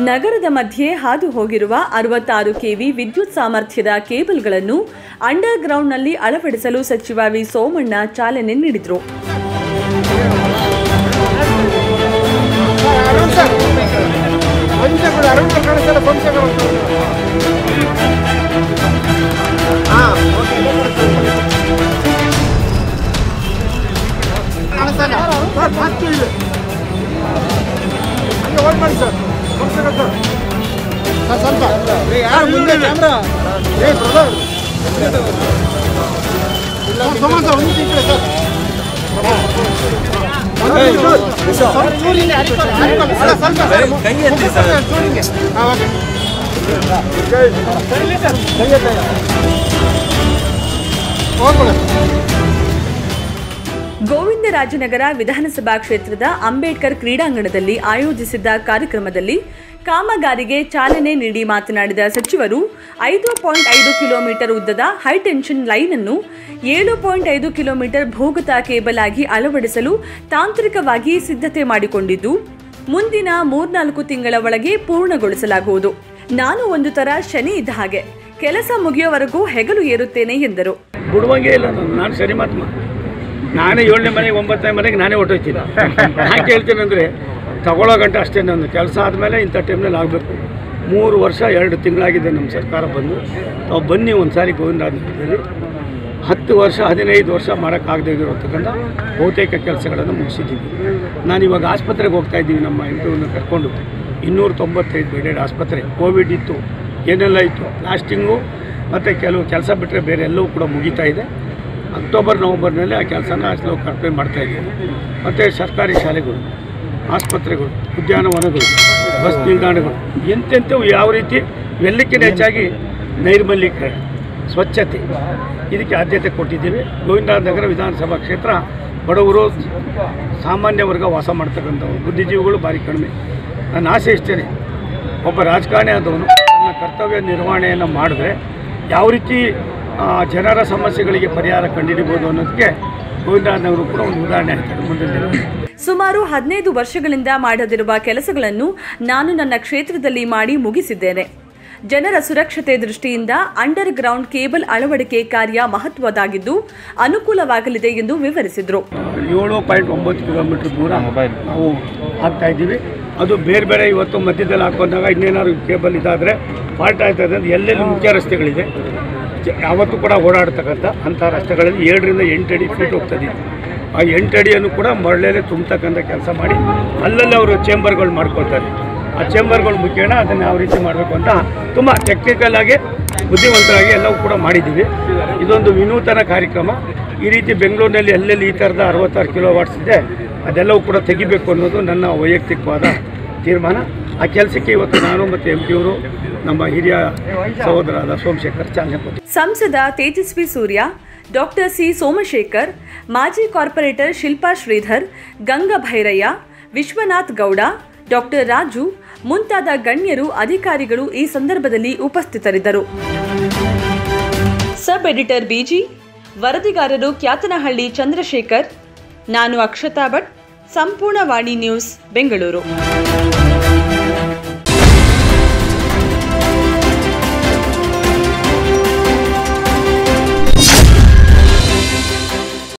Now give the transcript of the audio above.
ನಗರದ ಮಧ್ಯೆ ಹಾದು ಹೋಗಿರುವ ಅರವತ್ತಾರು ಕೆವಿ ವಿದ್ಯುತ್ ಸಾಮರ್ಥ್ಯದ ಕೇಬಲ್ಗಳನ್ನು ಅಂಡರ್ ಗ್ರೌಂಡ್ನಲ್ಲಿ ಅಳವಡಿಸಲು ಸಚಿವ ವಿ ಸೋಮಣ್ಣ ಚಾಲನೆ ನೀಡಿದರು ಅರುಣ್ ಸರ್ ಫಂಕ್ಷನ್ ಕೊಡಿ ಅರುಣ್ ಸರ್ ಕಾಣಿಸ್ತಲ್ಲ ಫಂಕ್ಷನ್ ಹಾಂ ಕಾಣಿಸ್ತಲ್ಲ ಸರ್ ಫಸ್ಟ್ ಇದೆ ಹಂಗೆ ಹೋಲ್ಡ್ ಮಾಡಿ ಸರ್ ಫಂಕ್ಷನ್ ಸರ್ ಸರ್ ಸ್ವಲ್ಪ ಯಾರು ಮುಂದೆ ಕ್ಯಾಮ್ರಾ ಏ ಬ್ರದರ್ ಸೋಮನ್ ಸರ್ ಒಂದು ನಿಮಿಷ ಸರ್ ಗೋವಿಂದರಾಜನಗರ ವಿಧಾನಸಭಾ ಕ್ಷೇತ್ರದ ಅಂಬೇಡ್ಕರ್ ಕ್ರೀಡಾಂಗಣದಲ್ಲಿ ಆಯೋಜಿಸಿದ್ದ ಕಾರ್ಯಕ್ರಮದಲ್ಲಿ ಕಾಮಗಾರಿಗೆ ಚಾಲನೆ ನೀಡಿ ಮಾತನಾಡಿದ ಸಚಿವರು ಐದು ಪಾಯಿಂಟ್ ಐದು ಕಿಲೋಮೀಟರ್ ಉದ್ದದ ಹೈಟೆನ್ಷನ್ ಲೈನ್ ಅನ್ನು ಏಳು ಪಾಯಿಂಟ್ ಐದು ಕಿಲೋಮೀಟರ್ ಭೂಗತ ಕೇಬಲ್ ಆಗಿ ಅಳವಡಿಸಲು ತಾಂತ್ರಿಕವಾಗಿ ಸಿದ್ಧತೆ ಮಾಡಿಕೊಂಡಿದ್ದು ಮುಂದಿನ ಮೂರ್ನಾಲ್ಕು ತಿಂಗಳ ಒಳಗೆ ಪೂರ್ಣಗೊಳಿಸಲಾಗುವುದು ನಾನು ಒಂದು ತರ ಶನಿ ಇದ್ದ ಹಾಗೆ ಕೆಲಸ ಮುಗಿಯೋವರೆಗೂ ಹೆಗಲು ಏರುತ್ತೇನೆ ಎಂದರು ಬಿಡುವಂಗೆ ಇಲ್ಲ ನಾನು ನಾನು ಸರಿ ಮಾತ್ಮ ನಾನೇ ಏಳನೇ ಮನೆಗೆ ಒಂಬತ್ತನೇ ಮನೆಗೆ ನಾನೇ ಹೊಟ್ಟೋಯ್ತೀನಿ ಯಾಕೆ ಹೇಳ್ತೀನಿ ಅಂದರೆ ತಗೊಳ್ಳೋ ಗಂಟೆ ಅಷ್ಟೇ ನನ್ನ ಕೆಲಸ ಆದಮೇಲೆ ಇಂಥ ಟೈಮ್ನಲ್ಲಿ ಆಗಬೇಕು ಮೂರು ವರ್ಷ ಎರಡು ತಿಂಗಳಾಗಿದೆ ನಮ್ಮ ಸರ್ಕಾರ ಬಂದು ತಾವು ಬನ್ನಿ ಒಂದು ಸಾರಿ ಗೋವಿಂದರಾಜನಗರದಲ್ಲಿ ಹತ್ತು ವರ್ಷ ಹದಿನೈದು ವರ್ಷ ಮಾಡೋಕ್ಕಾಗದೇ ಇರತಕ್ಕಂಥ ಬಹುತೇಕ ಕೆಲಸಗಳನ್ನು ಮುಗಿಸಿದ್ದೀವಿ ನಾನು ಇವಾಗ ಆಸ್ಪತ್ರೆಗೆ ಹೋಗ್ತಾ ಇದ್ದೀವಿ ನಮ್ಮ ಇಂಟರ್ವ್ಯೂನ ಕರ್ಕೊಂಡು ಇನ್ನೂರ ತೊಂಬತ್ತೈದು ಬೆಡೆಡ್ ಆಸ್ಪತ್ರೆ ಕೋವಿಡ್ ಇತ್ತು ಏನೆಲ್ಲ ಇತ್ತು ಲಾಸ್ಟಿಂಗು ಮತ್ತು ಕೆಲವು ಕೆಲಸ ಬಿಟ್ಟರೆ ಬೇರೆ ಎಲ್ಲವೂ ಕೂಡ ಮುಗೀತಾ ಇದೆ ಅಕ್ಟೋಬರ್ ನವಂಬರ್ನಲ್ಲಿ ಆ ಕೆಲಸನ ಸ್ಲೋ ಕಂಪ್ಲೇಂಟ್ ಮಾಡ್ತಾ ಇದ್ದೀವಿ ಮತ್ತು ಸರ್ಕಾರಿ ಶಾಲೆಗಳು ಆಸ್ಪತ್ರೆಗಳು ಉದ್ಯಾನವನಗಳು ಬಸ್ ನಿಲ್ದಾಣಗಳು ಎಂತೆಂಥವು ಯಾವ ರೀತಿ ಇವೆಲ್ಲಕ್ಕಿಂತ ಹೆಚ್ಚಾಗಿ ನೈರ್ಮಲ್ಯೀಕರಣ ಸ್ವಚ್ಛತೆ ಇದಕ್ಕೆ ಆದ್ಯತೆ ಕೊಟ್ಟಿದ್ದೀವಿ ಗೋವಿಂದನಗರ ವಿಧಾನಸಭಾ ಕ್ಷೇತ್ರ ಬಡವರು ಸಾಮಾನ್ಯ ವರ್ಗ ವಾಸ ಮಾಡ್ತಕ್ಕಂಥವ್ರು ಬುದ್ಧಿಜೀವಿಗಳು ಭಾರಿ ಕಡಿಮೆ ನನ್ನ ಆಸೆ ಇಷ್ಟೇ ಒಬ್ಬ ರಾಜಕಾರಣಿ ಆದವನು ತನ್ನ ಕರ್ತವ್ಯ ನಿರ್ವಹಣೆಯನ್ನು ಮಾಡಿದ್ರೆ ಯಾವ ರೀತಿ ಆ, ಜನರ ಸಮಸ್ಯೆಗಳಿಗೆ ಪರಿಹಾರ ಕಂಡುಹಿಡಿಬೋದು ಅನ್ನೋದಕ್ಕೆ ಗೋವಿಂದನಗರ ಕೂಡ ಒಂದು ಉದಾಹರಣೆ ಆಗ್ತದೆ ಮುಂದಿನ ದಿನಗಳಲ್ಲಿ ಸುಮಾರು ಹದಿನೈದು ವರ್ಷಗಳಿಂದ ಮಾಡದಿರುವ ಕೆಲಸಗಳನ್ನು ನಾನು ನನ್ನ ಕ್ಷೇತ್ರದಲ್ಲಿ ಮಾಡಿ ಮುಗಿಸಿದ್ದೇನೆ ಜನರ ಸುರಕ್ಷತೆ ದೃಷ್ಟಿಯಿಂದ ಅಂಡರ್ ಗ್ರೌಂಡ್ ಕೇಬಲ್ ಅಳವಡಿಕೆ ಕಾರ್ಯ ಮಹತ್ವದಾಗಿದ್ದು ಅನುಕೂಲವಾಗಲಿದೆ ಎಂದು ವಿವರಿಸಿದರು ಏಳು ಪಾಯಿಂಟ್ ಒಂಬತ್ತು ಕಿಲೋಮೀಟ್ರ್ ದೂರ ನಾವು ಹಾಕ್ತಾ ಇದ್ದೀವಿ ಅದು ಬೇರೆ ಬೇರೆ ಇವತ್ತು ಮಧ್ಯದಲ್ಲಿ ಹಾಕೊಂಡಾಗ ಇನ್ನೇನಾದ್ರು ಕೇಬಲ್ ಇದಾದರೆ ಫಾಲ್ಟ್ ಆಯ್ತದೆ ಅಂತ ಎಲ್ಲೆಲ್ಲಿ ಮುಖ್ಯ ರಸ್ತೆಗಳಿದೆ ಜ- ಯಾವತ್ತೂ ಕೂಡ ಓಡಾಡ್ತಕ್ಕಂಥ ಅಂಥ ರಸ್ತೆಗಳಲ್ಲಿ ಏಳರಿಂದ ಎಂಟು ಅಡಿ ಫೀಟ್ ಹೋಗ್ತದೆ ಆ ಎಂಟು ಅಡಿಯನ್ನು ಕೂಡ ಮರಳಲ್ಲೇ ತುಂಬತಕ್ಕಂಥ ಕೆಲಸ ಮಾಡಿ ಅಲ್ಲಲ್ಲಿ ಅವರು ಚೇಂಬರ್ಗಳು ಮಾಡ್ಕೊಳ್ತಾರೆ ಆ ಚೇಂಬರ್ಗಳು ಮುಖ್ಯನ ಅದನ್ನು ಯಾವ ರೀತಿ ಮಾಡಬೇಕು ಅಂತ ತುಂಬ ಟೆಕ್ನಿಕಲ್ ಆಗಿ ಬುದ್ಧಿವಂತರಾಗಿ ಎಲ್ಲವೂ ಕೂಡ ಮಾಡಿದ್ದೀವಿ ಇದೊಂದು ವಿನೂತನ ಕಾರ್ಯಕ್ರಮ ಈ ರೀತಿ ಬೆಂಗಳೂರಿನಲ್ಲಿ ಎಲ್ಲೆಲ್ಲಿ ಈ ಥರದ ಅರವತ್ತಾರು ಕಿಲೋ ವಾಟ್ಸ್ ಇದೆ ಅದೆಲ್ಲವೂ ಕೂಡ ತೆಗಿಬೇಕು ಅನ್ನೋದು ನನ್ನ ವೈಯಕ್ತಿಕವಾದ ತೀರ್ಮಾನ ಆ ಕೆಲಸಕ್ಕೆ ಇವತ್ತು ನಾನು ಮತ್ತು ಎಂ ಪಿಯವರು ನಮ್ಮ ಹಿರಿಯ ಸಹೋದರಾದ ಸೋಮಶೇಖರ್ ಚಾಲನೆ ಕೊಟ್ಟಿದ್ದಾರೆ ಸಂಸದ ತೇಜಸ್ವಿ ಸೂರ್ಯ ಡಾಕ್ಟರ್ ಸಿ ಸೋಮಶೇಖರ್ ಮಾಜಿ ಕಾರ್ಪೊರೇಟರ್ ಶಿಲ್ಪಾ ಶ್ರೀಧರ್ ಗಂಗಭೈರಯ್ಯ ವಿಶ್ವನಾಥ್ ಗೌಡ ಡಾಕ್ಟರ್ ರಾಜು ಮುಂತಾದ ಗಣ್ಯರು ಅಧಿಕಾರಿಗಳು ಈ ಸಂದರ್ಭದಲ್ಲಿ ಉಪಸ್ಥಿತರಿದ್ದರು ಸಬ್ ಎಡಿಟರ್ ಬಿಜಿ ವರದಿಗಾರರು ಕ್ಯಾತನಹಳ್ಳಿ ಚಂದ್ರಶೇಖರ್ ನಾನು ಅಕ್ಷತಾ ಭಟ್ ಸಂಪೂರ್ಣ ವಾಣಿ ನ್ಯೂಸ್ ಬೆಂಗಳೂರು